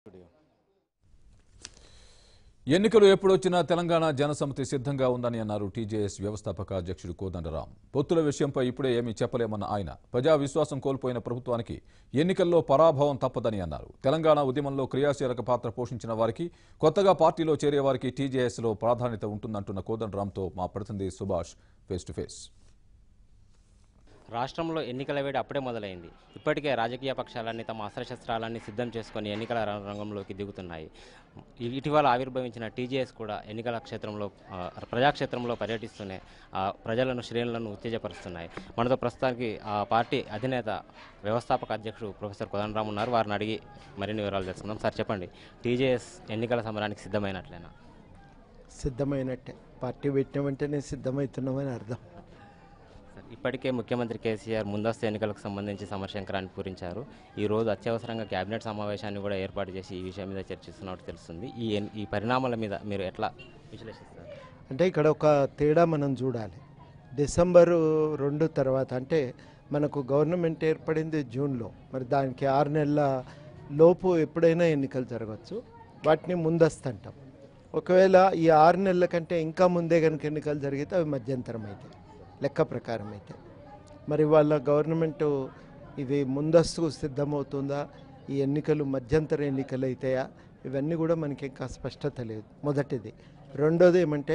ఎన్నికలు ఎప్పుడొచ్చినా తెలంగాణ జనసమితి సిద్ధంగా ఉందని అన్నారు టీజేఎస్ వ్యవస్థాపక అధ్యక్షుడు కోదండరాం పొత్తుల విషయంపై ఇప్పుడే ఏమీ చెప్పలేమన్న ఆయన ప్రజా విశ్వాసం కోల్పోయిన ప్రభుత్వానికి ఎన్నికల్లో పరాభవం తప్పదని అన్నారు తెలంగాణ ఉద్యమంలో క్రియాశీలక పాత్ర పోషించిన వారికి కొత్తగా పార్టీలో చేరే వారికి టీజేఎస్లో ప్రాధాన్యత ఉంటుందంటున్న కోదండరాంతో మా ప్రతినిధి సుభాష్ ఫేస్ టు ఫేస్ రాష్ట్రంలో ఎన్నికల వేడి అప్పుడే మొదలైంది ఇప్పటికే రాజకీయ పక్షాలన్నీ తమ అస్త్రశస్త్రాలన్నీ సిద్ధం చేసుకొని ఎన్నికల ర- రంగంలోకి దిగుతున్నాయి ఇ- ఇటీవల ఆవిర్భవించిన టీజేఎస్ కూడా ఎన్నికల క్షేత్రంలో ఆ, ప్రజాక్షేత్రంలో పర్యటిస్తూనే ఆ, ప్రజలను శ్రేణులను ఉత్తేజపరుస్తున్నాయి మనతో ప్రస్తుతానికి ఆ పార్టీ అధినేత వ్యవస్థాపక అధ్యక్షుడు ప్రొఫెసర్ కోదండరామ్ ఉన్నారు వారిని అడిగి మరిన్ని వివరాలు తెలుసుకుందాం సార్ చెప్పండి టీజేఎస్ ఎన్నికల సమరానికి సిద్ధమైనట్లేనా సిద్ధమైనట్టే పార్టీ పెట్టిన వెంటనే సిద్ధమవుతున్నామని అర్థం సార్, ఇప్పటికే ముఖ్యమంత్రి కేసీఆర్ ముందస్తు ఎన్నికలకు సంబంధించి సమరశంకరాన్ని పూరించారు ఈ రోజు అత్యవసరంగా కేబినెట్ సమావేశాన్ని కూడా ఏర్పాటు చేసి ఈ విషయం మీద చర్చిస్తున్నట్టు తెలుస్తుంది ఈ ఎన్- ఈ పరిణామాల మీద మీరు ఎట్లా విశ్లేషిస్తారు అంటే ఇక్కడ ఒక తేడా మనం చూడాలి డిసెంబరు రెండు తర్వాత అంటే మనకు గవర్నమెంట్ ఏర్పడింది జూన్లో మరి దానికి ఆరు నెలల లోపు ఎప్పుడైనా ఎన్నికలు జరగవచ్చు వాటిని ముందస్తు అంటాం ఒకవేళ ఈ ఆరు నెలల కంటే ఇంకా ముందే కనుక ఎన్నికలు జరిగితే అవి మధ్యంతరం అవుతాయి లెక్క ప్రకారం అయితే మరి వాళ్ళ గవర్నమెంట్ ఇవి ముందస్తు సిద్ధమవుతుందా ఈ ఎన్నికలు మధ్యంతర ఎన్నికలు అవుతాయా ఇవన్నీ కూడా మనకి ఇంకా స్పష్టత లేదు మొదటిది రెండోది ఏమంటే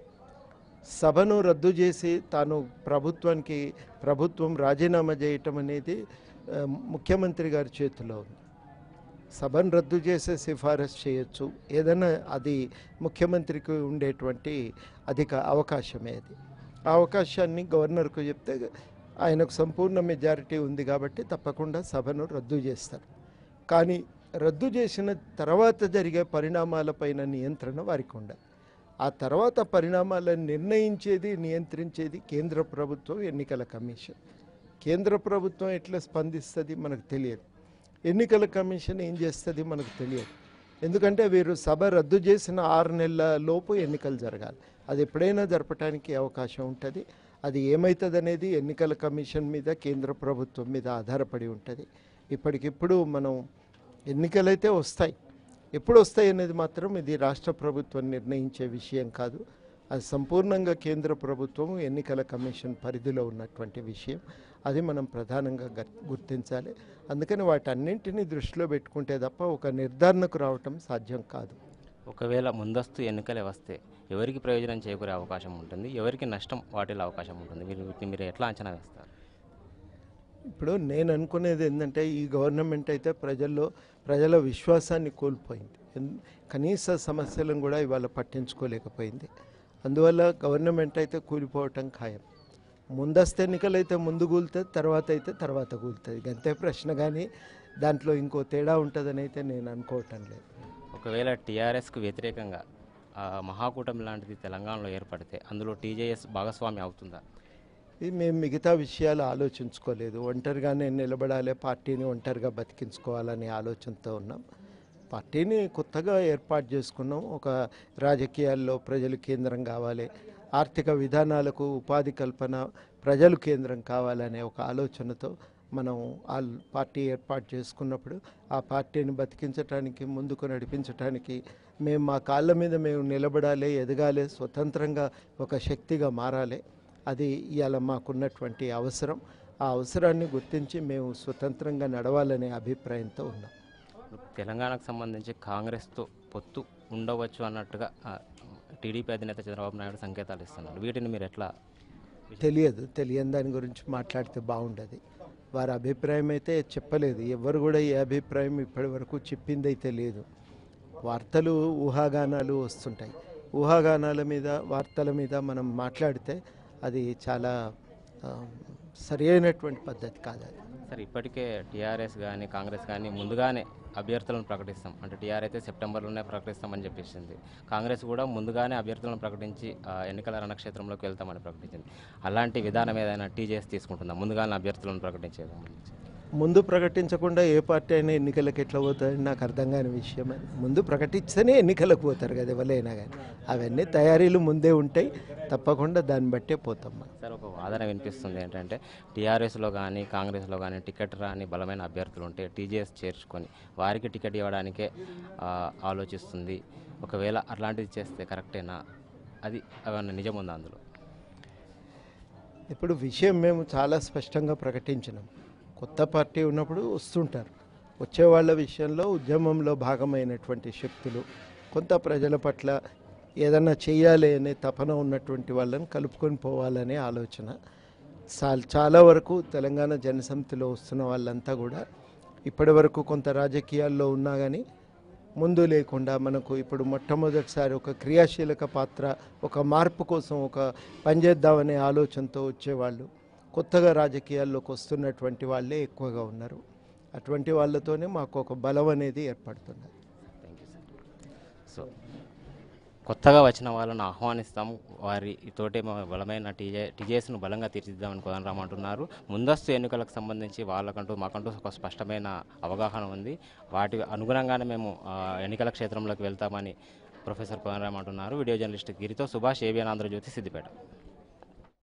సభను రద్దు చేసి తాను ప్రభుత్వానికి ప్రభుత్వం రాజీనామా చేయటం అనేది ఆ, ముఖ్యమంత్రి గారి చేతిలో ఉంది సభను రద్దు చేసే సిఫారసు చేయొచ్చు ఏదైనా అది ముఖ్యమంత్రికి ఉండేటువంటి అధిక అవకాశమే అది ఆ అవకాశాన్ని గవర్నర్కు చెప్తే ఆయనకు సంపూర్ణ మెజారిటీ ఉంది కాబట్టి తప్పకుండా సభను రద్దు చేస్తారు కానీ రద్దు చేసిన తర్వాత జరిగే పరిణామాలపైన నియంత్రణ వారికి ఉండాలి ఆ తర్వాత పరిణామాలను నిర్ణయించేది నియంత్రించేది కేంద్ర ప్రభుత్వం ఎన్నికల కమిషన్ కేంద్ర ప్రభుత్వం ఎట్లా స్పందిస్తుంది మనకు తెలియదు ఎన్నికల కమిషన్ ఏం చేస్తుంది మనకు తెలియదు ఎందుకంటే వీరు సభ రద్దు చేసిన ఆరు నెలల లోపు ఎన్నికలు జరగాలి అది ఎప్పుడైనా జరపడానికి అవకాశం ఉంటుంది అది ఏమవుతుంది అనేది ఎన్నికల కమిషన్ మీద కేంద్ర ప్రభుత్వం మీద ఆధారపడి ఉంటుంది ఇప్పటికిప్పుడు మనం ఎన్నికలైతే వస్తాయి ఎప్పుడు వస్తాయి అనేది మాత్రం ఇది రాష్ట్ర ప్రభుత్వం నిర్ణయించే విషయం కాదు అది సంపూర్ణంగా కేంద్ర ప్రభుత్వం ఎన్నికల కమిషన్ పరిధిలో ఉన్నటువంటి విషయం అది మనం ప్రధానంగా గర్- గుర్తించాలి అందుకని వాటన్నింటినీ దృష్టిలో పెట్టుకుంటే తప్ప ఒక నిర్ధారణకు రావటం సాధ్యం కాదు ఒకవేళ ముందస్తు ఎన్నికలే వస్తే ఎవరికి ప్రయోజనం చేకూరే అవకాశం ఉంటుంది ఎవరికి నష్టం వాటిల్లో అవకాశం ఉంటుంది మీరు వీటిని మీరు ఎట్లా అంచనా వేస్తారు ఇప్పుడు నేను అనుకునేది ఏంటంటే ఈ గవర్నమెంట్ అయితే ప్రజల్లో ప్రజల విశ్వాసాన్ని కోల్పోయింది ఎన్- కనీస సమస్యలను కూడా ఇవాళ పట్టించుకోలేకపోయింది అందువల్ల గవర్నమెంట్ అయితే కూలిపోవటం ఖాయం ముందస్తు ఎన్నికలు అయితే ముందు కూలుతుంది తర్వాత అయితే తర్వాత కూలుతుంది గంతే ప్రశ్న కానీ దాంట్లో ఇంకో తేడా ఉంటుందని అయితే నేను అనుకోవటం లేదు ఒకవేళ టీఆర్ఎస్కు వ్యతిరేకంగా ఆ, మహాకూటమి లాంటిది తెలంగాణలో ఏర్పడితే అందులో టీజేఎస్ భాగస్వామి అవుతుందా ఇది మేము మిగతా విషయాలు ఆలోచించుకోలేదు ఒంటరిగానే నిలబడాలి పార్టీని ఒంటరిగా బతికించుకోవాలనే ఆలోచనతో ఉన్నాం పార్టీని కొత్తగా ఏర్పాటు చేసుకున్నాం ఒక రాజకీయాల్లో ప్రజలు కేంద్రం కావాలి ఆర్థిక విధానాలకు ఉపాధి కల్పన ప్రజలు కేంద్రం కావాలనే ఒక ఆలోచనతో మనం ఆ పార్టీ ఏర్పాటు చేసుకున్నప్పుడు ఆ పార్టీని బతికించడానికి ముందుకు నడిపించడానికి మేము మా కాళ్ళ మీద మేము నిలబడాలి ఎదగాలి స్వతంత్రంగా ఒక శక్తిగా మారాలి అది ఇవాళ మాకున్నటువంటి అవసరం ఆ అవసరాన్ని గుర్తించి మేము స్వతంత్రంగా నడవాలనే అభిప్రాయంతో ఉన్నాం తెలంగాణకు సంబంధించి కాంగ్రెస్తో పొత్తు ఉండవచ్చు అన్నట్టుగా ఆ, టీడీపీ అధినేత చంద్రబాబు నాయుడు సంకేతాలు ఇస్తున్నారు వీటిని మీరు ఎట్లా తెలియదు తెలియని దాని గురించి మాట్లాడితే బాగుండదు వారి అభిప్రాయం అయితే చెప్పలేదు ఎవరు కూడా ఈ అభిప్రాయం ఇప్పటి వరకు చెప్పింది అయితే లేదు వార్తలు ఊహాగానాలు వస్తుంటాయి ఊహాగానాల మీద వార్తల మీద మనం మాట్లాడితే అది చాలా ఆ, సరి అయినటువంటి పద్ధతి కాదు అది సరే ఇప్పటికే టీఆర్ఎస్ కానీ కాంగ్రెస్ కానీ ముందుగానే అభ్యర్థులను ప్రకటిస్తాం అంటే టీఆర్ అయితే సెప్టెంబర్లోనే ప్రకటిస్తామని చెప్పేసింది కాంగ్రెస్ కూడా ముందుగానే అభ్యర్థులను ప్రకటించి ఆ, ఎన్నికల రణక్షేత్రంలోకి వెళ్తామని ప్రకటించింది అలాంటి విధానం ఏదైనా టీజేఎస్ తీసుకుంటుందా ముందుగానే అభ్యర్థులను ప్రకటించేదాం ముందు ప్రకటించకుండా ఏ పార్టీ అయినా ఎన్నికలకు ఎట్లా పోతారని నాకు అర్థం కాని విషయం అది ముందు ప్రకటిస్తేనే ఎన్నికలకు పోతారు కదా ఎవరైనా కానీ అవన్నీ తయారీలు ముందే ఉంటాయి తప్పకుండా దాన్ని బట్టే పోతాం మనం సార్ ఒక వాదన వినిపిస్తుంది ఏంటంటే టీఆర్ఎస్లో కానీ కాంగ్రెస్లో కానీ టికెట్ రాని బలమైన అభ్యర్థులు ఉంటే టీజేఎస్ చేర్చుకొని వారికి టికెట్ ఇవ్వడానికే ఆ, ఆలోచిస్తుంది ఒకవేళ అట్లాంటిది చేస్తే కరెక్టేనా అది అవన్నీ నిజం ఉందా అందులో ఇప్పుడు విషయం మేము చాలా స్పష్టంగా ప్రకటించినాం కొత్త పార్టీ ఉన్నప్పుడు వస్తుంటారు వచ్చే వాళ్ళ విషయంలో ఉద్యమంలో భాగమైనటువంటి శక్తులు కొంత ప్రజల పట్ల ఏదన్నా చేయాలి అనే తపన ఉన్నటువంటి వాళ్ళని కలుపుకొని పోవాలనే ఆలోచన చా- చాలా వరకు తెలంగాణ జనసమితిలో వస్తున్న వాళ్ళంతా కూడా ఇప్పటి వరకు కొంత రాజకీయాల్లో ఉన్నా కానీ ముందు లేకుండా మనకు ఇప్పుడు మొట్టమొదటిసారి ఒక క్రియాశీలక పాత్ర ఒక మార్పు కోసం ఒక పనిచేద్దామనే ఆలోచనతో వచ్చేవాళ్ళు కొత్తగా రాజకీయాల్లోకి వస్తున్నటువంటి వాళ్ళే ఎక్కువగా ఉన్నారు అటువంటి వాళ్ళతోనే మాకు ఒక బలం అనేది ఏర్పడుతున్నది థ్యాంక్ యూ సార్ సో కొత్తగా వచ్చిన వాళ్ళను ఆహ్వానిస్తాం వారి తోటే మా బలమైన టీజే టీజేఎస్ను బలంగా తీర్చిదిద్దామని కోదండరామ్ అంటున్నారు ముందస్తు ఎన్నికలకు సంబంధించి వాళ్ళకంటూ మాకంటూ ఒక స్పష్టమైన అవగాహన ఉంది వాటి అనుగుణంగానే మేము ఆ, ఎన్నికల క్షేత్రంలోకి వెళ్తామని ప్రొఫెసర్ కోదండరామ్ అంటున్నారు వీడియో జర్నలిస్ట్ గిరితో సుభాష్ ఏబిఎన్ ఆంధ్రజ్యోతి సిద్దిపేట